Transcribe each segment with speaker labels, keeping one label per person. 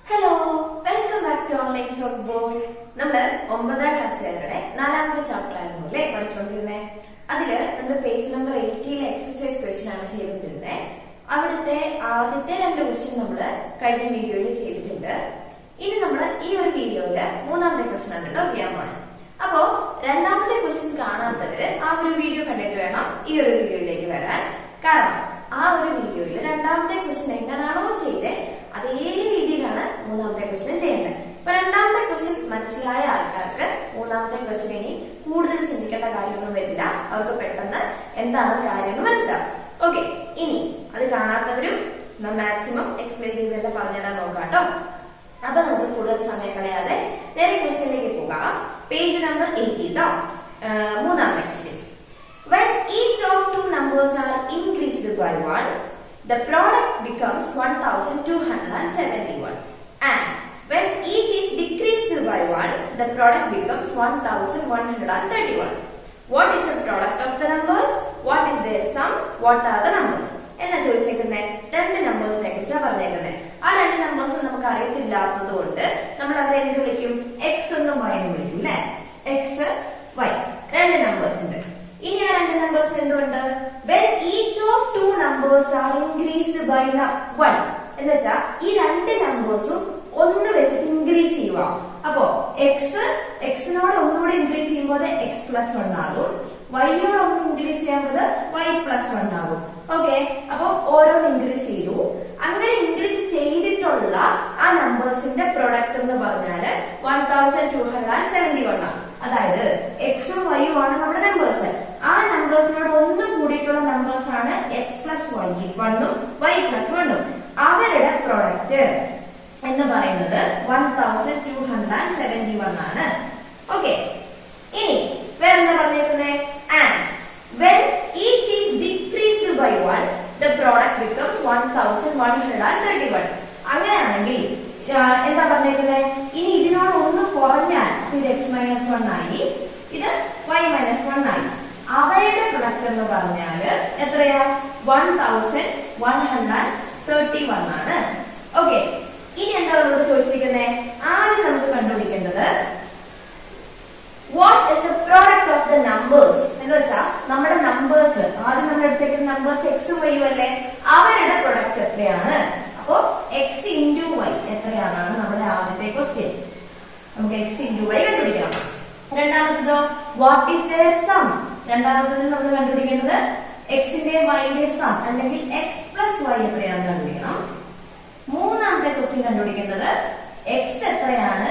Speaker 1: Hello welcome back to online chalk board നമ്മള് ഒമ്പതാം ക്ലാസ്സുകാരുടെ നാലാമത്തെ ചാപ്റ്റർ ആയിരുന്നു അല്ലേ പഠിച്ചുകൊണ്ടിരുന്നത് അതില് നമ്മുടെ page number eighteen exercise question ആണ് ചെയ്തിട്ടുള്ളത് അവിടുത്തെ ആദ്യത്തെ രണ്ട് ക്വസ്റ്റ്യൻ നമ്മൾ കഴിഞ്ഞ വീഡിയോയിൽ ചെയ്തിട്ടുണ്ട് ഇനി നമ്മൾ ഈ ഒരു വീഡിയോയില് മൂന്നാമത്തെ ക്വസ്റ്റ്യൻ ആണ് കേട്ടോ ചെയ്യാൻ പോണേ അപ്പോ രണ്ടാമത്തെ ക്വസ്റ്റ്യൻ കാണാത്തവര് ആ ഒരു വീഡിയോ കണ്ടിട്ട് വേണം ഈ ഒരു വീഡിയോയിലേക്ക് വരാൻ കാരണം ആ ഒരു വീഡിയോയിൽ രണ്ടാമത്തെ ക്വസ്റ്റ്യൻ എങ്ങനെയാണോ ചെയ്തത് അതേ രീതിയിലാണ് മൂന്നാമത്തെ ക്വസ്റ്റ്യൻ ചെയ്യേണ്ടത് അപ്പൊ രണ്ടാമത്തെ ക്വസ്റ്റ്യൻ മനസ്സിലായ ആൾക്കാർക്ക് മൂന്നാമത്തെ ക്വസ്റ്റ്യൻ ഇനി കൂടുതൽ ചിന്തിക്കേണ്ട കാര്യമൊന്നും വരില്ല അവർക്ക് പെട്ടെന്ന് എന്താണ് കാര്യം എന്ന് മനസ്സിലാവും ഓക്കെ ഇനി അത് കാണാത്തവരും മാക്സിമം എക്സ്പ്ലെയിൻ ചെയ്തെല്ലാം പറഞ്ഞുതരാൻ നോക്കാം കേട്ടോ അപ്പൊ നമുക്ക് കൂടുതൽ സമയം കളയാതെ നേരെ ക്വസ്റ്റ്യനിലേക്ക് പോകാം പേജ് നമ്പർ എയ്റ്റി കേട്ടോ മൂന്നാമത്തെ question When each of two numbers are increased by 1, the product becomes 1271. And when each is decreased by 1, the product becomes 1131. What is the product of the numbers? What is their sum? What are the numbers? എന്നാ ചോദിച്ചേക്കുന്നേ രണ്ട് നമ്പേഴ്സിനെ കുറിച്ചാണ് പറഞ്ഞേക്കുന്നത് ആ രണ്ട് numbers നമുക്ക് അറിയത്തില്ലാത്തത് കൊണ്ട് നമ്മൾ അവരെ എന്ത് വിളിക്കും എക്സ് എന്നും വൈ എന്ന് വിളിക്കും അല്ലെ എക്സ് വൈ രണ്ട് നമ്പേഴ്സ് ഉണ്ട് ഇനി ആ രണ്ട് നമ്പേഴ്സ് എന്തുണ്ട് when each of two numbers are increased by one എന്ന് വെച്ചാ ഈ രണ്ട് നമ്പേഴ്സും ഒന്ന് വെച്ചിട്ട് ഇൻക്രീസ് ചെയ്യുക അപ്പോ എക്സ് എക്സിനോട് ഒന്നുകൂടി ഇൻക്രീസ് ചെയ്യുമ്പോൾ എക്സ് പ്ലസ് വൺ ആകും വൈയോട് ഒന്ന് ഇൻക്രീസ് ചെയ്യുമ്പോൾ വൈ പ്ലസ് വൺ ആകും ഓക്കെ അപ്പൊ ഓരോന്ന് ഇൻക്രീസ് ചെയ്തു അങ്ങനെ ഇൻക്രീസ് ചെയ്തിട്ടുള്ള ആ നമ്പേഴ്സിന്റെ പ്രൊഡക്റ്റ് എന്ന് പറഞ്ഞാല് one thousand two hundred and seventy one ആണ് അതായത് എക്സും വൈയും ആണ് നമ്മുടെ നമ്പേഴ്സ് ആ നമ്പേഴ്സിനോട് ഒന്ന് കൂടിയിട്ടുള്ള നമ്പേഴ്സ് ആണ് എക്സ് പ്ലസ് വൈ വണ്ണും വൈ പ്ലസ് വണ്ണും അവരുടെ പ്രൊഡക്റ്റ് എന്ന് പറയുന്നത് one thousand two hundred and seventy one ആണ് ഓക്കെ ഇനി വേറെന്താ പറഞ്ഞേക്കുന്നത് and when each is decreased by one the product becomes one thousand one hundred and thirty one അങ്ങനെയാണെങ്കിൽ എന്താ പറഞ്ഞേക്കുന്നത് ഇനി ഇതിനോട് ഒന്ന് കുറഞ്ഞാൽ ഇത് എക്സ് മൈനസ് വൺ ആയി ഇത് വൈ മൈനസ് വൺ ആയി അവയുടെ പ്രൊഡക്റ്റ് എന്ന് പറഞ്ഞാല് എത്രയാ one thousand one hundred thirty one ആണ് ഓക്കെ ഇനി എന്താ നമ്മളോട് ചോദിച്ചിരിക്കുന്നത് ആദ്യം നമുക്ക് കണ്ടുപിടിക്കേണ്ടത് what is the product of the numbers എന്ന് വെച്ചാൽ നമ്മുടെ നമ്പേഴ്സ് ആദ്യം നമ്മൾ എടുത്തേക്കുന്ന നമ്പേഴ്സ് എക്സും വൈയും അല്ലേ അവരുടെ പ്രൊഡക്റ്റ് എത്രയാണ് അപ്പോ എക്സ് ഇൻറ്റു വൈ എത്രയാണെന്നാണ് നമ്മുടെ ആദ്യത്തെ ക്വസ്റ്റ്യൻ നമുക്ക് എക്സ് ഇൻറ്റു വൈ കണ്ടുപിടിക്കണം രണ്ടാമത്തതോ വാട്ട് ഈസ് ദയർ സം രണ്ടാമത്തത് നമ്മൾ കണ്ടുപിടിക്കേണ്ടത് എക്സിന്റെ വൈയുടെ സം അല്ലെങ്കിൽ എക്സ് പ്ലസ് വൈ എത്രയാണെന്ന് കണ്ടുപിടിക്കണം മൂന്നാമത്തെ ക്വസ്റ്റ്യൻ കണ്ടുപിടിക്കേണ്ടത് എക്സ് എത്രയാണ്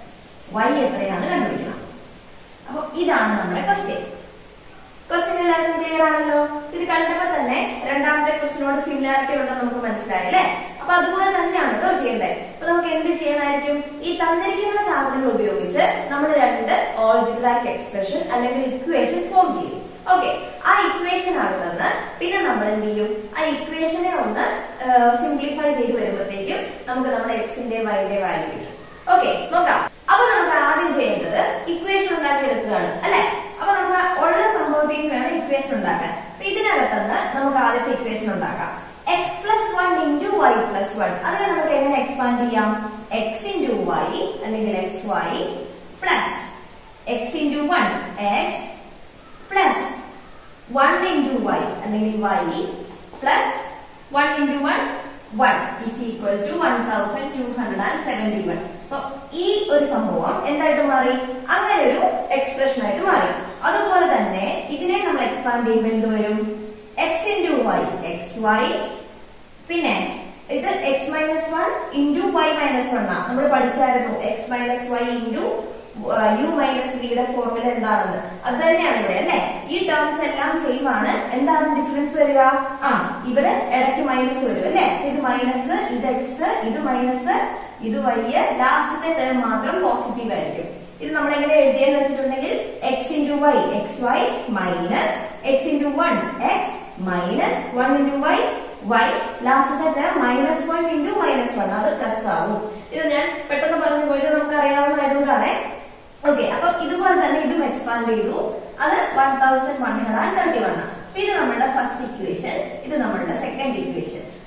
Speaker 1: വൈ എത്രയാണ് കണ്ടുപിടിക്കണം അപ്പൊ ഇതാണ് നമ്മുടെ ക്വസ്റ്റ്യൻ ക്വസ്റ്റ്യൻ എല്ലാവർക്കും ക്ലിയർ ആണല്ലോ ഇത് കണ്ടപ്പോ തന്നെ രണ്ടാമത്തെ ക്വസ്റ്റ്യനോട് സിമിലാരിറ്റി ഉണ്ടെന്ന് നമുക്ക് മനസ്സിലായി അല്ലേ അപ്പൊ അതുപോലെ തന്നെയാണ് കേട്ടോ ചെയ്യേണ്ടത് അപ്പൊ നമുക്ക് എന്ത് ചെയ്യണമായിരിക്കും ഈ തന്നിരിക്കുന്ന സാധനങ്ങൾ ഉപയോഗിച്ച് നമ്മൾ രണ്ട് ഓൾജിബ്രാക് എക്സ്പ്രഷൻ അല്ലെങ്കിൽ ഇക്വേഷൻ ഫോം ചെയ്യും ഓക്കെ ആ ഇക്വേഷൻ ആകുന്നത് പിന്നെ നമ്മൾ എന്ത് ചെയ്യും ആ ഇക്വേഷനെ ഒന്ന് സിംപ്ലിഫൈ ചെയ്ത് വരുമ്പോഴത്തേക്കും നമുക്ക് നമ്മുടെ എക്സിന്റെ വൈയുടെ വാല്യൂ കിട്ടും ഓക്കെ നോക്കാം അപ്പൊ നമുക്ക് ആദ്യം ചെയ്യേണ്ടത് ഇക്വേഷൻ ഉണ്ടാക്കി എടുക്കുകയാണ് അല്ലെ അപ്പൊ നമുക്ക് ഉള്ള സംഭവത്തിൽ വേണം ഇക്വേഷൻ ഉണ്ടാക്കാൻ അപ്പൊ ഇതിനകത്തുനിന്ന് നമുക്ക് ആദ്യത്തെ ഇക്വേഷൻ ഉണ്ടാക്കാം X plus one into Y plus one അതിനെ നമുക്ക് എങ്ങനെ എക്സ്പാൻഡ് ചെയ്യാം എക്സ് ഇൻറ്റു വൈ അല്ലെങ്കിൽ X Y plus X into one X plus one into Y അല്ലെങ്കിൽ Y plus one into one one is equal to one thousand two hundred and seventy one അപ്പൊ ഈ ഒരു സംഭവം എന്തായിട്ട് മാറി അങ്ങനെ ഒരു എക്സ്പ്രഷൻ ആയിട്ട് മാറി അതുപോലെ തന്നെ ഇതിനെ നമ്മൾ എക്സ്പാൻഡ് ചെയ്യുമ്പോൾ എന്ത് വരും X into Y X Y പിന്നെ ഇത് X minus one into Y minus one ആണ് നമ്മൾ പഠിച്ചായിരുന്നു X minus Y into U minus വിയുടെ ഫോർമുല എന്താണെന്ന് അത് തന്നെയാണ് ഇവിടെ അല്ലെ ഈ ടേംസ് എല്ലാം സെയിം ആണ് എന്താണ് ഡിഫറൻസ് വരിക ആ ഇവിടെ ഇടയ്ക്ക് മൈനസ് വരും അല്ലെ ഇത് മൈനസ് ഇത് എക്സ് ഇത് മൈനസ് ഇത് വൈ ലാസ്റ്റത്തെ ടേം മാത്രം പോസിറ്റീവ് ആയിരിക്കും ഇത് നമ്മൾ എങ്ങനെ എഴുതിയെന്ന് വെച്ചിട്ടുണ്ടെങ്കിൽ X into Y X Y minus X into one X minus one into Y Y ലാസ്റ്റത്തെ term minus one into minus one അത് പ്ലസ് ആവും ഇത് ഞാൻ പെട്ടെന്ന് പറഞ്ഞു പോയത് നമുക്ക് അറിയാവുന്നതായതുകൊണ്ടാണേ ഓക്കെ അപ്പൊ ഇതുപോലെ തന്നെ ഇതും എക്സ്പാൻഡ് ചെയ്തു അത് one thousand one hundred and thirty one ആണ് പിന്നെ നമ്മളുടെ ഫസ്റ്റ് ഇക്വേഷൻ ഇത് നമ്മളുടെ സെക്കൻഡ് ഇക്വേഷൻ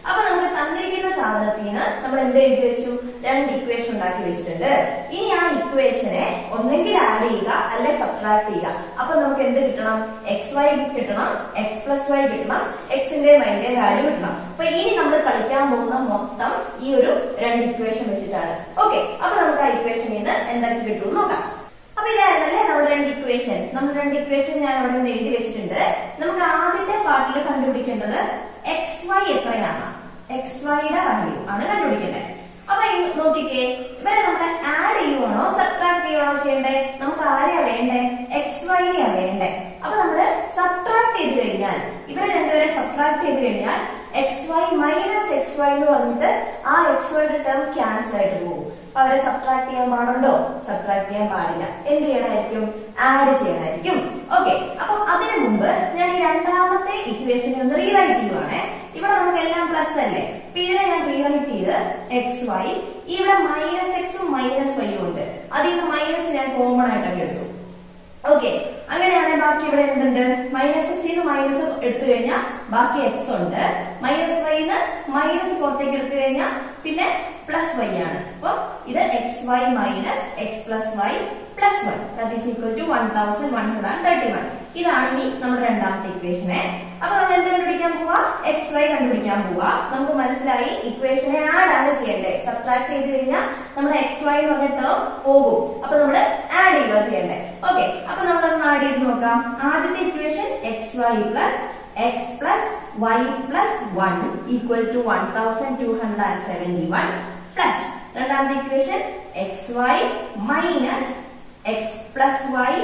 Speaker 1: അപ്പൊ നമ്മൾ തന്നിരിക്കുന്ന സാധനത്തിൽ നിന്ന് നമ്മൾ എന്ത് എഴുതി വെച്ചു രണ്ട് ഇക്വേഷൻ ഉണ്ടാക്കി വെച്ചിട്ടുണ്ട് ഇനി ആ ഇക്വേഷനെ ഒന്നെങ്കിൽ ആഡ് ചെയ്യുക അല്ലെ സബ്ട്രാക്ട് ചെയ്യുക അപ്പൊ നമുക്ക് എന്ത് കിട്ടണം എക്സ് വൈ കിട്ടണം എക്സ് പ്ലസ് വൈ കിട്ടണം എക്സിന്റെ വൈന്റെ വാല്യൂ കിട്ടണം അപ്പൊ ഇനി നമ്മൾ കളിക്കാൻ പോകുന്ന മൊത്തം ഈ ഒരു രണ്ട് ഇക്വേഷൻ വെച്ചിട്ടാണ് ഓക്കെ അപ്പൊ നമുക്ക് ആ ഇക്വേഷനിൽ നിന്ന് എന്തൊക്കെ കിട്ടും നോക്കാം അപ്പൊ ഇതായിരുന്നല്ലേ നമ്മുടെ രണ്ട് ഇക്വേഷൻ നമ്മൾ രണ്ട് ഇക്വേഷൻ ഞാൻ അവിടെ നിന്ന് എഴുതി വെച്ചിട്ടുണ്ട് നമുക്ക് ആദ്യത്തെ പാർട്ടിൽ കണ്ടുപിടിക്കേണ്ടത് എക്സ് വൈ എത്രയാണ് എക്സ് വൈയുടെ വാല്യൂ ആണ് കണ്ടുപിടിക്കേണ്ടത് അപ്പൊ ഇനി നോക്കിക്കേ ഇവരെ നമ്മൾ ആഡ് ചെയ്യുവാണോ സബ്ട്രാക്ട് ചെയ്യുവാണോ ചെയ്യണ്ടേ നമുക്ക് ആരെയാ വേണ്ടേ എക്സ് വൈനെയാ വേണ്ടേ അപ്പൊ നമ്മള് സബ്ട്രാക്ട് ചെയ്ത് കഴിഞ്ഞാൽ ഇവരെ രണ്ടുപേരെ സബ്ട്രാക്ട് ചെയ്ത് കഴിഞ്ഞാൽ X Y minus X Y എന്ന് പറഞ്ഞിട്ട് ആ എക്സ് വൈയുടെ ടേം ക്യാൻസൽ ആയിട്ട് പോകും അപ്പൊ അവരെ സബ്ട്രാക്ട് ചെയ്യാൻ പാടുണ്ടോ സബ്ട്രാക്ട് ചെയ്യാൻ പാടില്ല എന്ത് ചെയ്യണമായിരിക്കും ആഡ് ചെയ്യണമായിരിക്കും ഓക്കെ അപ്പൊ അതിനു മുമ്പ് ഞാൻ ഈ രണ്ടാമത്തെ ഇക്വേഷനെ ഒന്ന് റീറൈറ്റ് ചെയ്യുവാണേ ഇവിടെ നമുക്ക് എല്ലാം പ്ലസ് അല്ലേ അപ്പൊ ഇതിനെ ഞാൻ റീറൈറ്റ് ചെയ്ത് എക്സ് വൈ ഇവിടെ മൈനസ് എക്സും മൈനസ് വൈയും ഉണ്ട് അതിൽ നിന്ന് മൈനസ് ഞാൻ കോമൺ ആയിട്ടൊക്കെ എടുത്തു ഓക്കെ അങ്ങനെയാണെങ്കിൽ ബാക്കി ഇവിടെ എന്തുണ്ട് മൈനസ് എക്സിന്ന് മൈനസ് എടുത്തു കഴിഞ്ഞാൽ ബാക്കി എക്സ് ഉണ്ട് മൈനസ് വൈന്ന് മൈനസ് പുറത്തേക്ക് എടുത്തു കഴിഞ്ഞാൽ പിന്നെ പ്ലസ് വൈ ആണ് അപ്പൊ ഇത് X Y minus X plus Y plus one that is equal to one thousand one hundred and thirty one ഇതാണ് ഇനി നമ്മുടെ രണ്ടാമത്തെ ഇക്വേഷനെ അപ്പൊ നമ്മൾ എന്ത് കണ്ടുപിടിക്കാൻ പോവാ എക്സ് വൈ കണ്ടുപിടിക്കാൻ പോവാ നമുക്ക് മനസ്സിലായി ഇക്വേഷനെ ആഡ് ആണ് ചെയ്യേണ്ടത് സബ്ട്രാക്ട് ചെയ്ത് കഴിഞ്ഞാൽ നമ്മുടെ എക്സ് വൈ എന്ന് പറഞ്ഞ ടേം പോകും അപ്പൊ നമ്മൾ ആഡ് ചെയ്യുക ചെയ്യണ്ടേ ഓക്കെ അപ്പൊ നമ്മൾ ഒന്ന് ആഡ് ചെയ്ത് നോക്കാം ആദ്യത്തെ equation X Y plus X plus Y plus one equal to one thousand two hundred and seventy one plus രണ്ടാമത്തെ equation X Y minus X plus Y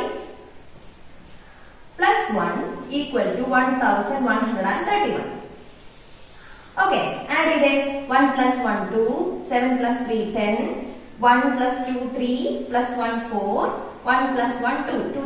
Speaker 1: plus 1 equal to 1131. Okay, add it. 1 plus 1 2, 7 plus 3 10, 1 plus 2 3, plus 1 4, 1 plus 1 2,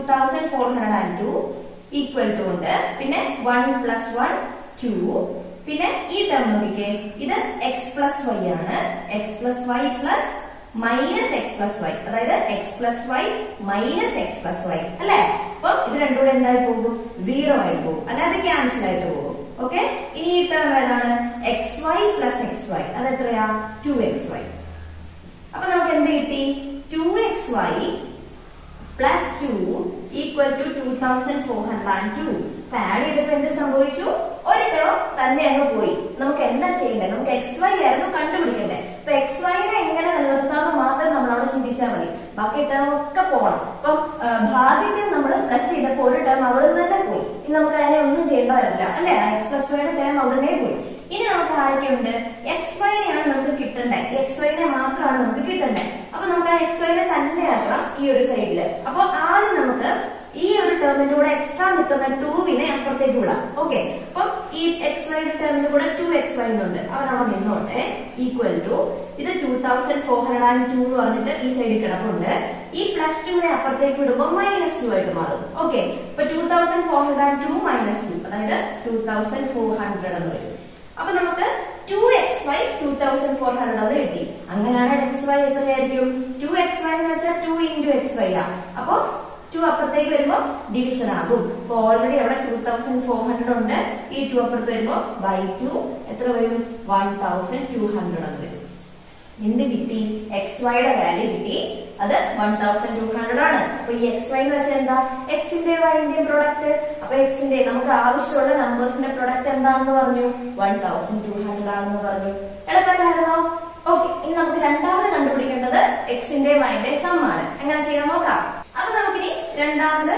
Speaker 1: 2402 equal to ഉണ്ട് പിന്നെ 1 plus 1 2 പിന്നെ ഈ term നോക്കിക്കേ ഇത് X plus Y ആണ് X plus Y plus minus X plus Y അതായത് X plus Y minus X plus Y അല്ലെ അപ്പൊ ഇത് രണ്ടും കൂടെ എന്തായി പോകും സീറോ ആയി പോകും അല്ലാതെ ക്യാൻസൽ ആയിട്ട് പോകും ഓക്കെ ഇനി ഈ ടേം ഏതാണ് X Y plus X Y അത് എത്രയാ ടു എക്സ് വൈ അപ്പൊ നമുക്ക് എന്ത് കിട്ടി two X Y plus two equal to two thousand four hundred and two അപ്പൊ ആഡ് ചെയ്തപ്പോ എന്ത് സംഭവിച്ചു ഒരു ടേം തന്നെ അങ്ങ് പോയി നമുക്ക് എന്താ ചെയ്യേണ്ടത് നമുക്ക് എക്സ് വൈ ആയിരുന്നു കണ്ടുപിടിക്കണ്ടേ അപ്പൊ എക്സ് വൈനെ എങ്ങനെ നിലനിർത്താമെന്ന് മാത്രം നമ്മൾ അവിടെ ചിന്തിച്ചാൽ മതി ബാക്കി ടേം ഒക്കെ പോകണം അപ്പം ഭാഗ്യത്തിൽ നമ്മൾ പ്ലസ് ചെയ്തപ്പോ ഒരു ടേം അവിടെ നിന്ന് തന്നെ പോയി ഇനി നമുക്ക് അതിനെ ഒന്നും ചെയ്യേണ്ട വരില്ല അല്ലെ എക്സ് പ്ലസ് വൈയുടെ ടേം അവിടെ നിന്നേ പോയി ഇനി നമുക്ക് ആരൊക്കെയുണ്ട് എക്സ് വൈനെയാണ് നമുക്ക് കിട്ടേണ്ടത് എക്സ് വൈനെ മാത്രമാണ് നമുക്ക് കിട്ടേണ്ടത് അപ്പൊ നമുക്ക് ആ എക്സ് വൈനെ തന്നെ ആക്കണം ഈ ഒരു സൈഡില് അപ്പൊ ആദ്യം നമുക്ക് ഈ ഒരു ടേമിന്റെ കൂടെ എക്സ്ട്രാ നിൽക്കുന്ന ടൂവിനെ അപ്പുറത്തേക്ക് വിടാം ഓക്കെ അപ്പം ഈ എക്സ് വൈയുടെ ടേമിന്റെ കൂടെ ടു എക്സ് വൈ എന്നുണ്ട് അവരവിടെ നിന്നോട്ടെ ഈക്വൽ ടു ഇത് two thousand four hundred and two എന്ന് പറഞ്ഞിട്ട് ഈ സൈഡിൽ കിടപ്പുണ്ട് ഈ പ്ലസ് ടുവിനെ അപ്പുറത്തേക്ക് വിടുമ്പോൾ മൈനസ് ടു ആയിട്ട് മാറും ഓക്കെ അപ്പൊ two thousand four hundred and two minus two അതായത് ടൂ തൗസൻഡ് ഫോർ ഹൺഡ്രഡ് എന്ന് വരും അപ്പൊ നമുക്ക് two X Y two thousand four hundred എന്ന് കിട്ടി അങ്ങനെയാണെങ്കിൽ എക്സ് വൈ എത്രയായിരിക്കും ടു എക്സ് വൈ എന്ന് വെച്ചാൽ ടു ഇൻറ്റു എക്സ് വൈ ആ അപ്പൊ ടു അപ്പുറത്തേക്ക് വരുമ്പോ ഡിവിഷൻ ആകും അപ്പൊ ഓൾറെഡി അവിടെ ടൂ തൗസൻഡ് ഫോർ ഹൺഡ്രഡ് ഉണ്ട് ഈ ടു അപ്പുറത്ത് വരുമ്പോ ബൈ ടു എത്ര വരും വൺ തൗസൻഡ് ടു ഹൺഡ്രഡ് എന്ന് വരും എന്ത് കിട്ടി എക്സ് വൈയുടെ വാല്യൂ കിട്ടി അത് വൺ തൗസൻഡ് ടു ഹൺഡ്രഡ് ആണ് അപ്പൊ ഈ എക്സ് വൈ എന്ന് വെച്ചാൽ എന്താ എക്സിന്റെ വൈന്റെയും പ്രൊഡക്റ്റ് അപ്പൊ എക്സിന്റെ നമുക്ക് ആവശ്യമുള്ള നമ്പേഴ്സിന്റെ പ്രൊഡക്റ്റ് എന്താണെന്ന് പറഞ്ഞു വൺ തൗസൻഡ് ടു ഹൺഡ്രഡ് ആണെന്ന് പറഞ്ഞു എളുപ്പമല്ലായിരുന്നോ ഓക്കെ ഇനി നമുക്ക് രണ്ടാമത് കണ്ടുപിടിക്കേണ്ടത് എക്സിന്റെ വൈന്റെ സം ആണ് എങ്ങനെ ചെയ്യാൻ നോക്കാം അപ്പൊ നമുക്കിനി രണ്ടാമത്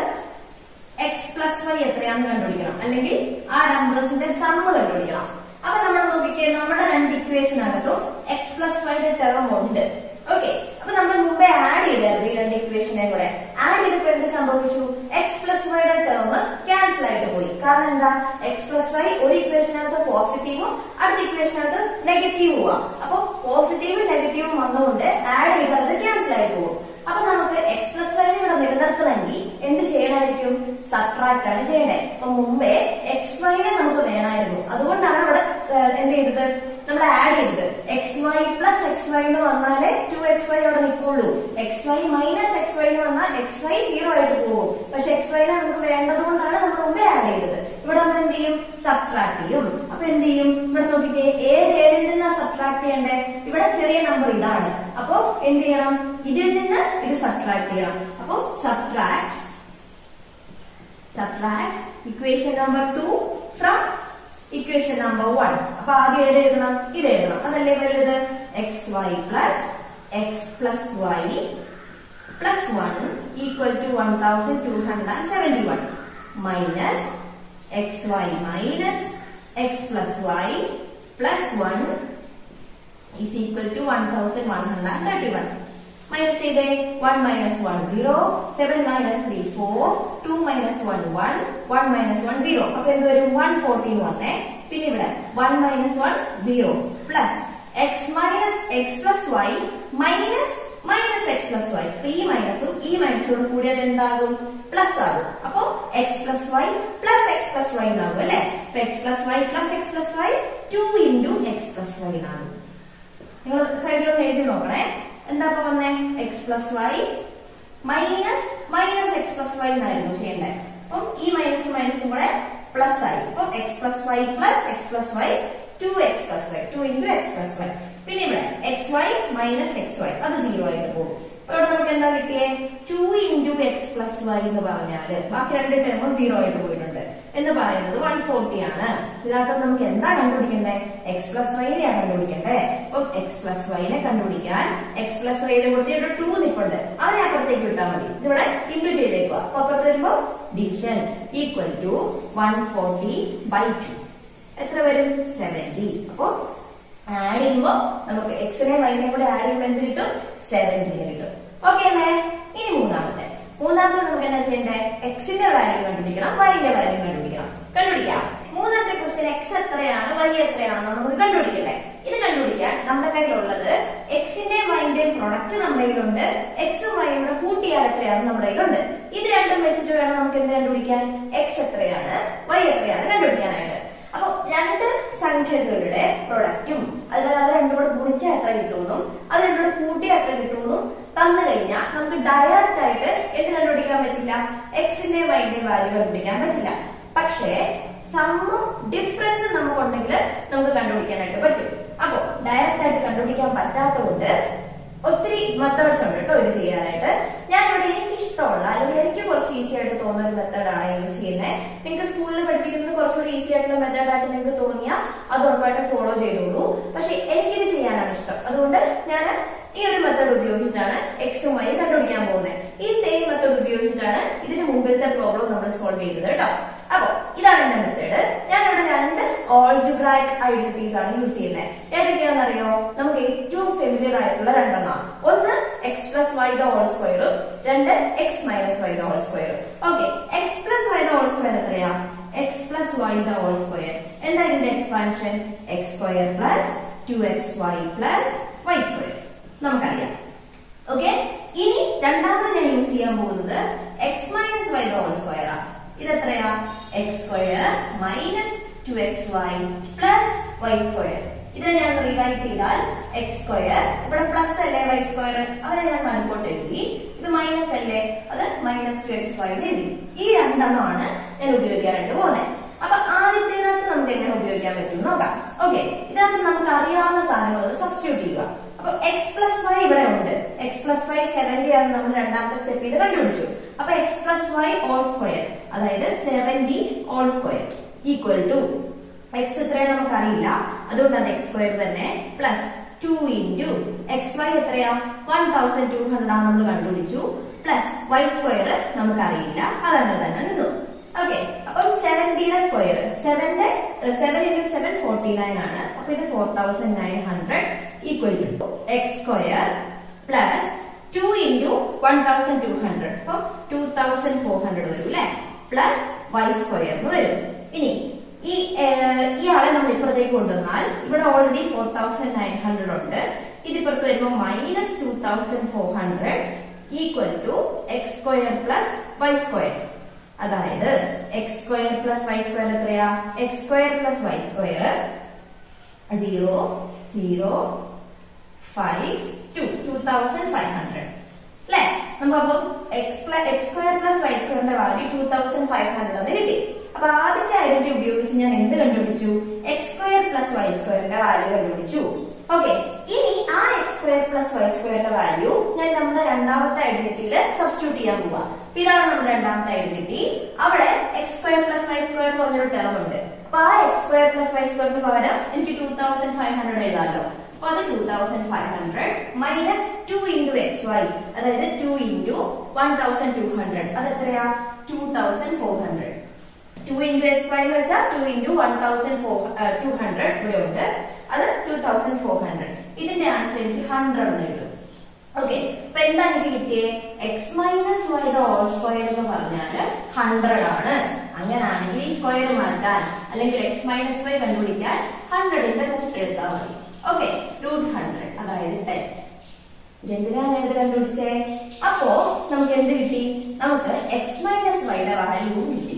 Speaker 1: എക്സ് പ്ലസ് വൈ എത്രയാന്ന് കണ്ടുപിടിക്കണം അല്ലെങ്കിൽ ആ നമ്പേഴ്സിന്റെ സമ്മ് കണ്ടുപിടിക്കണം അപ്പൊ നമ്മൾ നോക്കിക്കേ നമ്മുടെ രണ്ട് ഇക്വേഷനകത്തും എക്സ് പ്ലസ് വൈയുടെ ടേം ഉണ്ട് ഓക്കെ അപ്പൊ നമ്മൾ മുമ്പേ ആഡ് ചെയ്തായിരുന്നു ഈ രണ്ട് ഇക്വേഷനെ കൂടെ ആഡ് ചെയ്തപ്പോ എന്ത് സംഭവിച്ചു എക്സ് പ്ലസ് വൈയുടെ ടേം ക്യാൻസൽ ആയിട്ട് പോയി കാരണം എന്താ എക്സ് പ്ലസ് വൈ ഒരു ഇക്വേഷനകത്ത് പോസിറ്റീവും അടുത്ത ഇക്വേഷനകത്ത് നെഗറ്റീവും പോവാം അപ്പൊ പോസിറ്റീവും നെഗറ്റീവും വന്നുകൊണ്ട് ആഡ് ചെയ്താൽ അത് ക്യാൻസൽ ആയി പോകും അപ്പൊ നമുക്ക് എക്സ് പ്ലസ് വൈ ഇവിടെ നിലനിർത്തണമെങ്കിൽ എന്ത് ചെയ്യണമായിരിക്കും സബ്ട്രാക്ട് ആണ് ചെയ്യേണ്ടത് അപ്പൊ മുമ്പേ എക്സ് വൈനെ നമുക്ക് വേണമായിരുന്നു അതുകൊണ്ടാണ് ഇവിടെ ഏഹ്, എന്ത് ചെയ്തത് നമ്മൾ ആഡ് ചെയ്തത് x Y plus X Y എന്ന് വന്നാലേ ടു എക്സ് വൈ അവിടെ നിൽക്കുള്ളൂ x Y minus X Y എന്ന് വന്നാൽ എക്സ് വൈ സീറോ ആയിട്ട് പോകും പക്ഷെ എക്സ് വൈനെ നമുക്ക് വേണ്ടത് കൊണ്ടാണ് നമ്മൾ മുമ്പേ ആഡ് ചെയ്തത് ഇവിടെ നമ്മൾ എന്ത് ചെയ്യും സബ്ട്രാക്ട് ചെയ്യും അപ്പൊ എന്ത് ചെയ്യും ഇവിടെ നോക്കിക്കേ ഏത് ഏഴിൽ നിന്നാ സബ്ട്രാക്ട് ചെയ്യണ്ടേ ഇവിടെ ചെറിയ നമ്പർ ഇതാണ് അപ്പൊ എന്ത് ചെയ്യണം ഇതിൽ നിന്ന് ഇത് സബ്ട്രാക്ട് ചെയ്യണം അപ്പൊ subtract subtract equation number two from equation number one അപ്പൊ ആദ്യം ഏത് എഴുതണം ഇത് എഴുതണം അതല്ലേ വലുത് x Y plus X plus Y plus one equal to one thousand two hundred and seventy one minus X Y minus X plus Y plus one is equal to one thousand one hundred and thirty one minus ചെയ്തേ one minus one zero seven minus three four two minus one one one minus one zero അപ്പൊ എന്ത് വരും one fourteen വന്നേ പിന്നെ ഇവിടെ one minus one zero plus x minus X plus Y minus minus X plus y അപ്പൊ ഈ മൈനസും ഈ മൈനസും കൂടിയത് എന്താകും പ്ലസ് ആകും അപ്പൊ x plus Y plus X plus y എന്നാകും അല്ലെ അപ്പൊ x plus Y plus X plus y two into x plus y എന്നാകും നിങ്ങൾ സൈഡിലൊന്ന് എഴുതി നോക്കണേ എന്താ ഇപ്പൊ വന്നേ x plus Y minus minus X plus y എന്നായിരുന്നു ചെയ്യണ്ടേ അപ്പം ഈ മൈനസും മൈനസും കൂടെ പ്ലസ് ആയി അപ്പം x plus Y plus X plus y two x plus y two into x plus y പിന്നെ ഇവിടെ x Y minus X Y അത് സീറോ ആയിട്ട് പോകും അപ്പൊ ഇവിടെ നമുക്ക് എന്താ കിട്ടിയേ two into x plus y എന്ന് പറഞ്ഞാല് ബാക്കി രണ്ട് ടേമും സീറോ ആയിട്ട് പോയിട്ടുണ്ട് എന്ന് പറയുന്നത് വൺ ഫോർട്ടി ആണ് ഇതിനകത്ത് നമുക്ക് എന്താ കണ്ടുപിടിക്കണ്ടേ എക്സ് പ്ലസ് വൈനെയാണ് കണ്ടുപിടിക്കണ്ടേ അപ്പൊ എക്സ് പ്ലസ് വൈനെ കണ്ടുപിടിക്കാൻ എക്സ് പ്ലസ് വൈയുടെ കൊടുത്ത് ഒരു ടു നിപ്പുണ്ട് അവനെ അപ്പുറത്തേക്ക് വിട്ടാൽ മതി ഇതിവിടെ ഇൻറ്റു ചെയ്തേക്കുക അപ്പൊ അപ്പുറത്ത് വരുമ്പോ division equal to one forty by two എത്ര വരും സെവന്റി അപ്പൊ ആഡ് ചെയ്യുമ്പോ നമുക്ക് എക്സിനെ വൈനെ കൂടെ ആഡ് ചെയ്യുമ്പോൾ എന്ത് കിട്ടും സെവന്റിന് കിട്ടും ഓക്കെ അല്ലേ ഇനി മൂന്നാമത്തെ മൂന്നാമത്തെ നമുക്ക് എന്താ ചെയ്യണ്ടേ എക്സിന്റെ വാല്യൂ കണ്ടുപിടിക്കണം വൈന്റെ വാല്യൂ കണ്ടുപിടിക്കണം കണ്ടുപിടിക്കാം മൂന്നാമത്തെ ക്വസ്റ്റ്യൻ എക്സ് എത്രയാണ് വൈ എത്രയാണെന്ന് നമുക്ക് കണ്ടുപിടിക്കണ്ടേ ഇത് കണ്ടുപിടിക്കാൻ നമ്മുടെ കയ്യിലുള്ളത് എക്സിന്റെയും വൈന്റെയും പ്രൊഡക്റ്റ് നമ്മുടെ കയ്യിലുണ്ട് എക്സും വൈയും കൂടെ കൂട്ടിയാൽ എത്രയാണെന്ന് നമ്മുടെ കയ്യിലുണ്ട് ഇത് രണ്ടും വെച്ചിട്ട് വേണം നമുക്ക് എന്ത് കണ്ടുപിടിക്കാൻ എക്സ് എത്രയാണ് വൈ എത്രയാണ് കണ്ടുപിടിക്കാനായിട്ട് അപ്പൊ രണ്ട് സംഖ്യകളുടെ പ്രൊഡക്റ്റും അതുപോലെ അത് രണ്ടും കൂടെ ഗുണിച്ചാൽ എത്ര കിട്ടുമെന്നും അത് രണ്ടും കൂടെ കൂട്ടിയാൽ എത്ര കിട്ടുമെന്നും തന്നു കഴിഞ്ഞാൽ നമുക്ക് ഡയറക്റ്റ് ആയിട്ട് എന്ത് കണ്ടുപിടിക്കാൻ പറ്റില്ല എക്സിന്റെ വൈന്റെ വാല്യൂ കണ്ടുപിടിക്കാൻ പറ്റില്ല പക്ഷേ സമ്മും ഡിഫറൻസും നമുക്കുണ്ടെങ്കിൽ നമുക്ക് കണ്ടുപിടിക്കാനായിട്ട് പറ്റും അപ്പോ ഡയറക്റ്റ് ആയിട്ട് കണ്ടുപിടിക്കാൻ പറ്റാത്തതുകൊണ്ട് ഒത്തിരി മെത്തേഡ്സ് ഉണ്ട് കേട്ടോ ഇത് ചെയ്യാനായിട്ട് ഞാനിവിടെ എനിക്ക് ഇഷ്ടമുള്ള അല്ലെങ്കിൽ എനിക്ക് കുറച്ച് ഈസി ആയിട്ട് തോന്നുന്ന ഒരു മെത്തേഡാണ് യൂസ് ചെയ്യുന്നത് നിങ്ങൾക്ക് സ്കൂളിൽ പഠിപ്പിക്കുന്നത് കുറച്ചുകൂടി ഈസി ആയിട്ടുള്ള മെത്തേഡായിട്ട് നിങ്ങൾക്ക് തോന്നിയാൽ അത് ഉറപ്പായിട്ട് ഫോളോ ചെയ്തോളൂ പക്ഷെ എനിക്കിത് ചെയ്യാനാണ് ഇഷ്ടം അതുകൊണ്ട് ഞാൻ ഈ ഒരു മെത്തേഡ് ഉപയോഗിച്ചിട്ടാണ് എക്സും വൈ കണ്ടുപിടിക്കാൻ പോകുന്നത് ഈ സെയിം മെത്തേഡ് ഉപയോഗിച്ചിട്ടാണ് ഇതിന് മുമ്പിലത്തെ പ്രോബ്ലം നമ്മൾ സോൾവ് ചെയ്തത് കേട്ടോ അപ്പൊ ഇതാണ് എന്റെ മെത്തേഡ് ഞാൻ ഇവിടെ രണ്ട് ഓൾജിബ്രാക് ഐഡന്റിറ്റീസ് ആണ് യൂസ് ചെയ്യുന്നത് ഏതൊക്കെയാണെന്നറിയോ നമുക്ക് ഏറ്റവും ഫെമിലിയർ ആയിട്ടുള്ള രണ്ടെണ്ണം ഒന്ന് x plus y the whole സ്ക്വയറും രണ്ട് x minus y the whole സ്ക്വയറും okay x plus y the whole square എത്രയാ x plus y the whole square എന്താ ഇതിന്റെ expansion x square plus two X Y plus y square നമുക്കറിയാം okay ഇനി രണ്ടാമത് ഞാൻ യൂസ് ചെയ്യാൻ പോകുന്നത് x minus y whole square ആ ഇത് എത്രയാ x square minus two X Y plus y square ഇതിനെ ഞാൻ റീറൈറ്റ് ചെയ്താൽ എക്സ് സ്ക്വയർ ഇവിടെ പ്ലസ് അല്ലേ വൈ സ്ക്വയർ അവരെ ഞാൻ നടുക്കോട്ട് എഴുതി ഇത് മൈനസ് അല്ലേ അത് മൈനസ് ടു എക്സ് വൈ എഴുതി ഈ രണ്ടെണ്ണമാണ് ഞാൻ ഉപയോഗിക്കാനായിട്ട് പോകുന്നത് അപ്പൊ ആദ്യത്തേനകത്ത് നമുക്ക് എങ്ങനെ ഉപയോഗിക്കാൻ പറ്റും നോക്കാം ഓക്കെ ഇതിനകത്ത് നമുക്ക് അറിയാവുന്ന സാധനങ്ങൾ സബ്സ്റ്റിറ്റ്യൂട്ട് ചെയ്യുക അപ്പൊ എക്സ് പ്ലസ് വൈ ഇവിടെ ഉണ്ട് എക്സ് പ്ലസ് വൈ സെവന്റി ആണ് നമ്മൾ രണ്ടാമത്തെ സ്റ്റെപ്പ് ചെയ്ത് കണ്ടുപിടിച്ചു അപ്പൊ x plus y whole square അതായത് seventy whole square equal to x എത്രയാ നമുക്ക് അറിയില്ല അതുകൊണ്ട് അത് എക്സ് സ്ക്വയർ തന്നെ plus two into x y എത്രയാ വൺ തൗസൻഡ് ടു ഹൺഡ്രഡ് ആണ് നമ്മൾ കണ്ടുപിടിച്ചു പ്ലസ് വൈ സ്ക്വയർ നമുക്ക് അറിയില്ല അതങ്ങനെ തന്നെ നിന്നു ഓക്കെ അപ്പം സെവന്റിയുടെ സ്ക്വയർ സെവന്റെ seven into seven forty nine ആണ് അപ്പൊ ഇത് four thousand nine hundred equal to x square plus two into one thousand two hundred അപ്പൊ ടു തൗസൻഡ് ഫോർ ഹൺഡ്രഡ് വരും അല്ലെ പ്ലസ് വൈ സ്ക്വയർ എന്ന് വരും ഇനി ഈ ഈ ആളെ നമ്മൾ ഇപ്പുറത്തേക്ക് കൊണ്ടുവന്നാൽ ഇവിടെ already four thousand nine hundred ഉണ്ട് ഇതിപ്പുറത്ത് വരുമ്പോൾ minus two thousand four hundred equal to x square plus y square അതായത് x square plus y square എത്രയാ x square plus y square zero zero five two two thousand five hundred അല്ലെ നമുക്കപ്പം x plus x square plus y സ്ക്വയറിന്റെ value two thousand five hundred എന്ന് കിട്ടി അപ്പൊ ആദ്യത്തെ identity ഉപയോഗിച്ച് ഞാൻ എന്ത് കണ്ടുപിടിച്ചു എക്സ് സ്ക്വയർ പ്ലസ് വൈ സ്ക്വയറിന്റെ വാല്യൂ കണ്ടുപിടിച്ചു ഓക്കെ ഇനി ആ എക്സ് സ്ക്വയർ പ്ലസ് വൈ സ്ക്വയറിന്റെ വാല്യൂ ഞാൻ നമ്മുടെ രണ്ടാമത്തെ ഐഡന്റിറ്റിയിൽ സബ്സ്റ്റിറ്റ്യൂട്ട് ചെയ്യാൻ പോവാ അപ്പൊ ഇതാണ് നമ്മുടെ രണ്ടാമത്തെ ഐഡന്റിറ്റി അവിടെ x square plus y square എന്ന് പറഞ്ഞൊരു ടേം ഉണ്ട് അപ്പൊ ആ എക്സ് സ്ക്വയർ പ്ലസ് വൈ സ്ക്വയറിന് പകരം എനിക്ക് ടൂ തൗസൻഡ് ഫൈവ് ഹൺഡ്രഡ് എഴുതാമല്ലോ അപ്പൊ അത് two thousand five hundred minus two into x y അതായത് two into one thousand two hundred അത് എത്രയാ two thousand four hundred two into x Y എന്ന് വെച്ചാൽ two into one thousand four two hundred ഇവിടെ ഉണ്ട് അത് ടു തൗസൻഡ് ഫോർ ഹൺഡ്രഡ് ഇതിന്റെ answer എനിക്ക് ഹൺഡ്രഡ് എന്ന് കിട്ടും ഓക്കെ അപ്പൊ എന്താ എനിക്ക് കിട്ടിയേ x minus y the whole square എന്ന് പറഞ്ഞാല് ഹൺഡ്രഡ് ആണ് അങ്ങനാണെങ്കിൽ ഈ സ്ക്വയർ മാറ്റാൻ അല്ലെങ്കിൽ എക്സ് മൈനസ് വൈ കണ്ടുപിടിക്കാൻ ഹൺഡ്രഡിന്റെ റൂട്ട് എടുത്താൽ മതി ഓക്കെ റൂട്ട് ഹൺഡ്രഡ് അതായത് ടെൻ ഇതെന്തിനാ ഞാൻ ഇത് കണ്ടുപിടിച്ചേ അപ്പോ നമുക്ക് എന്ത് കിട്ടി നമുക്ക് എക്സ് മൈനസ് വൈയുടെ വാല്യൂ കിട്ടി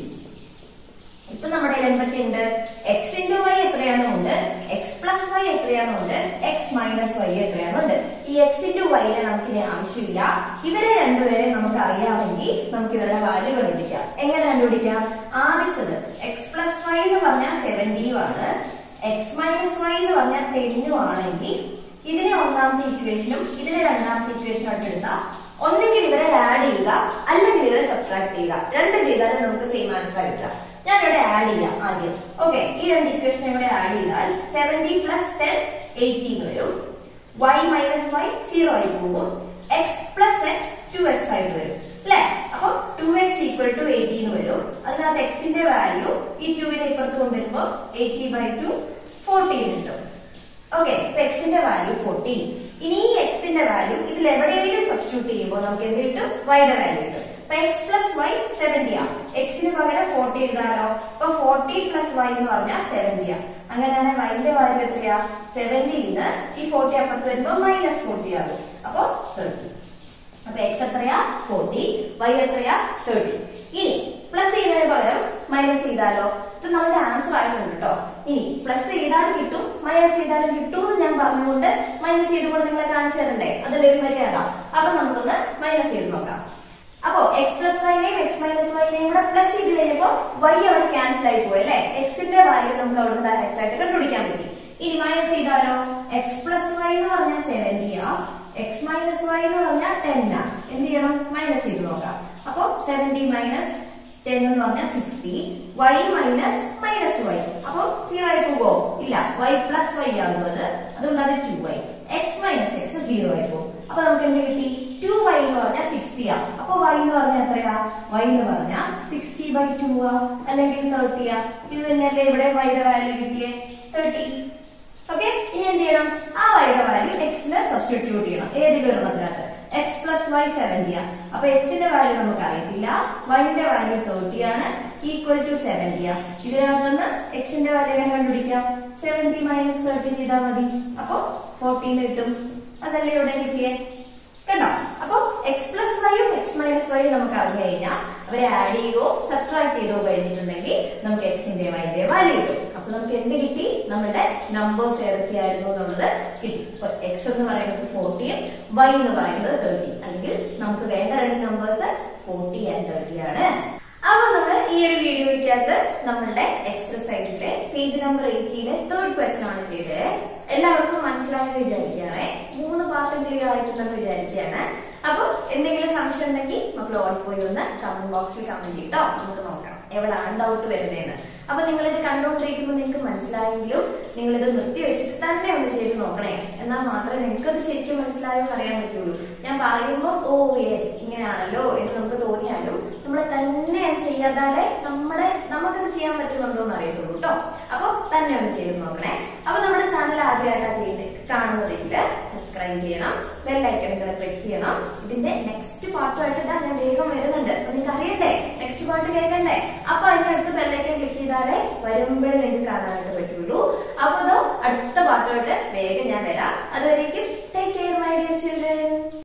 Speaker 1: ഇപ്പൊ നമ്മുടെ കയ്യിൽ എന്തൊക്കെയുണ്ട് എക്സ് ഇൻറ്റു വൈ എത്രയാണെന്നുണ്ട് എക്സ് പ്ലസ് വൈ എത്രയാണെന്നുണ്ട് എക്സ് മൈനസ് വൈ എത്രയാണെന്നുണ്ട് ഈ എക്സ് ഇൻറ്റു വൈനെ നമുക്ക് ഇനി ആവശ്യമില്ല ഇവരെ രണ്ടുപേരെ നമുക്ക് അറിയാമെങ്കിൽ നമുക്ക് ഇവരുടെ വാല്യൂ കണ്ടുപിടിക്കാം എങ്ങനെ കണ്ടുപിടിക്കാം ആദ്യത്തത് എക്സ് പ്ലസ് വൈ എന്ന് പറഞ്ഞാൽ സെവന്റിയും ആണ് എക്സ് മൈനസ് വൈ എന്ന് പറഞ്ഞാൽ ടെന്നും ആണെങ്കിൽ ഇതിനെ ഒന്നാമത്തെ ഇക്വേഷനും ഇതിനെ രണ്ടാമത്തെ ഇക്വേഷനും ആയിട്ട് എടുത്താൽ ഒന്നെങ്കിൽ ഇവരെ ആഡ് ചെയ്യുക അല്ലെങ്കിൽ ഇവരെ സബ്ട്രാക്ട് ചെയ്യുക രണ്ട് ചെയ്താലും നമുക്ക് സെയിം ആൻസർ കിട്ടുക ഞാൻ ഇവിടെ ആഡ് ചെയ്യാം ആദ്യം ഓക്കെ ഈ രണ്ട് ഇക്വേഷൻ ഇവിടെ ആഡ് ചെയ്താൽ സെവന്റി പ്ലസ് ടെൻ എയ്റ്റീൻ വരും വൈ മൈനസ് വൈ സീറോ ആയി പോകും x plus x two x ആയിട്ട് വരും അല്ലെ അപ്പൊ two x equal to eighteen വരും അതിനകത്ത് എക്സിന്റെ വാല്യൂ ഈ ടുവിനെ ഇപ്പുറത്ത് കൊണ്ടുവരുമ്പോ എയ്റ്റി ബൈ ടു ഫോർട്ടീൻ കിട്ടും ഓക്കെ ഇപ്പൊ എക്സിന്റെ വാല്യൂ ഫോർട്ടീൻ ഇനി ഈ എക്സിന്റെ വാല്യൂ ഇതിൽ എവിടെയെങ്കിലും സബ്സ്റ്റിറ്റ്യൂട്ട് ചെയ്യുമ്പോൾ നമുക്ക് എന്ത് കിട്ടും വൈയുടെ വാല്യൂ കിട്ടും അപ്പൊ എക്സ് പ്ലസ് വൈ സെവന്റി ആ എക്സിന് പകരം ഫോർട്ടി എഴുതാലോ അപ്പൊ ഫോർട്ടി പ്ലസ് വൈ എന്ന് പറഞ്ഞാൽ സെവന്റി ആ അങ്ങനെയാണെങ്കിൽ വൈന്റെ വാല്യൂ എത്രയാ സെവന്റിന്ന് ഈ ഫോർട്ടി അപ്പുറത്ത് വരുമ്പോ മൈനസ് ഫോർട്ടി ആകും അപ്പൊ തേർട്ടി അപ്പൊ എക്സ് എത്രയാ ഫോർട്ടി വൈ എത്രയാ തേർട്ടി ഇനി പ്ലസ് ചെയ്യുന്നതിന് പകരം മൈനസ് ചെയ്താലോ ഇത് നമ്മുടെ ആൻസർ ആയിട്ടുണ്ട് കേട്ടോ ഇനി പ്ലസ് ചെയ്താലും കിട്ടും മൈനസ് ചെയ്താലും കിട്ടും എന്ന് ഞാൻ പറഞ്ഞുകൊണ്ട് മൈനസ് ചെയ്തുകൊണ്ട് നിങ്ങളെ കാണിച്ചു തരണ്ടേ അത് ഒരു മര്യാദ അപ്പൊ നമുക്കൊന്ന് മൈനസ് ചെയ്ത് നോക്കാം അപ്പോ എക്സ് പ്ലസ് വൈനെയും എക്സ് മൈനസ് വൈനെയും കൂടെ പ്ലസ് ചെയ്ത് കഴിഞ്ഞപ്പോ വൈ അവിടെ ക്യാൻസൽ ആയി പോയി അല്ലെ എക്സിന്റെ വാല്യൂ നമുക്ക് അവിടെ നിന്ന് ഡയറക്റ്റ് ആയിട്ട് കണ്ടുപിടിക്കാൻ പറ്റി ഇനി മൈനസ് ചെയ്താലോ എക്സ് പ്ലസ് വൈ എന്ന് പറഞ്ഞാൽ സെവന്റിയാ എക്സ് മൈനസ് വൈ എന്ന് പറഞ്ഞാൽ ടെൻ ആ എന്ത് ചെയ്യണം മൈനസ് ചെയ്ത് നോക്കാം അപ്പൊ സെവന്റി മൈനസ് ടെൻ എന്ന് പറഞ്ഞാൽ sixty y minus minus y അപ്പൊ സീറോ ആയി പോകുമോ ഇല്ല വൈ പ്ലസ് വൈ ആകുന്നത് അതുകൊണ്ട് അത് two y x minus x zero ആയി പോകും അപ്പൊ നമുക്ക് എന്ത് കിട്ടി ടു വൈ എന്ന് പറഞ്ഞാൽ സിക്സ്റ്റി ആ അപ്പൊ വൈ എന്ന് പറഞ്ഞാൽ എത്രയാ വൈ എന്ന് പറഞ്ഞാൽ സിക്സ്റ്റി ബൈ ടു ആ അല്ലെങ്കിൽ തേർട്ടി ആ ഇത് തന്നെയല്ലേ ഇവിടെ വൈയുടെ വാല്യൂ കിട്ടിയേ തേർട്ടി ഓക്കെ ഇനി എന്ത് ചെയ്യണം ആ വൈയുടെ വാല്യൂ എക്സിന് സബ്സ്റ്റിറ്റ്യൂട്ട് ചെയ്യണം ഏതെങ്കിലും ഒരെണ്ണത്തിനകത്ത് എക്സ് പ്ലസ് വൈ സെവന്റി ആ അപ്പൊ എക്സിന്റെ വാല്യൂ നമുക്ക് അറിയത്തില്ല വൈന്റെ വാല്യൂ തേർട്ടി ആണ് ഈക്വൽ ടു സെവന്റി ആ ഇതിനകത്തുനിന്ന് എക്സിന്റെ വാല്യൂ എങ്ങനെ കണ്ടുപിടിക്കാം സെവന്റി മൈനസ് തേർട്ടി ചെയ്താൽ മതി അപ്പൊ ഫോർട്ടീൻ കിട്ടും അതല്ലേ ഇവിടെ കിട്ടിയേ കണ്ടോ അപ്പൊ എക്സ് പ്ലസ് വൈയും എക്സ് മൈനസ് വൈയും നമുക്ക് അറിഞ്ഞു കഴിഞ്ഞാൽ അവരെ ആഡ് ചെയ്യോ സബ്ട്രാക്ട് ചെയ്തോ കഴിഞ്ഞിട്ടുണ്ടെങ്കിൽ നമുക്ക് എക്സിന്റെ വൈന്റെ വാല്യൂ കിട്ടും അപ്പൊ നമുക്ക് എന്ത് കിട്ടി നമ്മുടെ നമ്പേഴ്സ് ഏതൊക്കെയായിരുന്നു എന്നുള്ളത് കിട്ടി അപ്പൊ എക്സ് എന്ന് പറയുന്നത് ഫോർട്ടിയും വൈ എന്ന് പറയുന്നത് തേർട്ടി അല്ലെങ്കിൽ നമുക്ക് വേണ്ട രണ്ട് നമ്പേഴ്സ് ഫോർട്ടി ആൻഡ് തേർട്ടി ആണ് അപ്പൊ നമ്മൾ ഈ ഒരു വീഡിയോയ്ക്കകത്ത് നമ്മളുടെ എക്സസൈസിലെ പേജ് നമ്പർ എയ്റ്റിയിലെ തേർഡ് ക്വസ്റ്റൻ ആണ് ചെയ്തത് എല്ലാവർക്കും മനസ്സിലായെന്ന് വിചാരിക്കുകയാണ് മൂന്ന് പാർട്ട് ക്ലിയർ ആയിട്ടുണ്ടെന്ന് വിചാരിക്കുകയാണ് അപ്പൊ എന്തെങ്കിലും സംശയം ഉണ്ടെങ്കിൽ മക്കൾ ഓടിപ്പോയി ഒന്ന് കമന്റ് ബോക്സിൽ കമന്റ് ചെയ്തോ നമുക്ക് നോക്കാം എവിടാണ് ഡൗട്ട് വരുന്നതെന്ന് അപ്പൊ നിങ്ങൾ ഇത് കണ്ടുകൊണ്ടിരിക്കുമ്പോൾ നിങ്ങൾക്ക് മനസ്സിലായെങ്കിലും നിങ്ങൾ ഇത് നിർത്തി വെച്ചിട്ട് തന്നെ ഒന്ന് ചെയ്ത് നോക്കണേ എന്നാൽ മാത്രമേ നിങ്ങൾക്ക് അത് ശരിക്കും മനസ്സിലായോ എന്ന് അറിയാൻ പറ്റുള്ളൂ ഞാൻ പറയുമ്പോൾ ഓ യെസ് ഇങ്ങനെയാണല്ലോ എന്ന് നമുക്ക് തോന്നിയാലും നമ്മൾ തന്നെ അത് ചെയ്യാതാലെ നമ്മുടെ നമുക്കത് ചെയ്യാൻ പറ്റുന്നുണ്ടോ എന്ന് അറിയത്തുള്ളൂ കേട്ടോ അപ്പൊ തന്നെ ഒന്ന് ചെയ്ത് നോക്കണേ അപ്പൊ നമ്മുടെ ചാനൽ ആദ്യമായിട്ടാ ചെയ്ത് കാണുന്നതെങ്കിൽ സബ്സ്ക്രൈബ് ചെയ്യണം ബെല്ലൈക്കൺ കൂടെ ക്ലിക്ക് ചെയ്യണം ഇതിന്റെ നെക്സ്റ്റ് പാർട്ടുമായിട്ട് ഇതാ ഞാൻ വേഗം വരുന്നുണ്ട് അപ്പൊ നിങ്ങൾക്ക് അറിയണ്ടേ നെക്സ്റ്റ് പാർട്ട് കേൾക്കണ്ടേ അപ്പൊ അതിനടുത്ത് ബെല്ലൈക്കൺ ക്ലിക്ക് ചെയ്താലേ വരുമ്പോഴേ നിങ്ങൾക്ക് കാണാനായിട്ട് പറ്റുള്ളൂ അപ്പൊ ഇതോ അടുത്ത പാട്ടുമായിട്ട് വേഗം ഞാൻ വരാം അതുവരേക്കും take care my dear children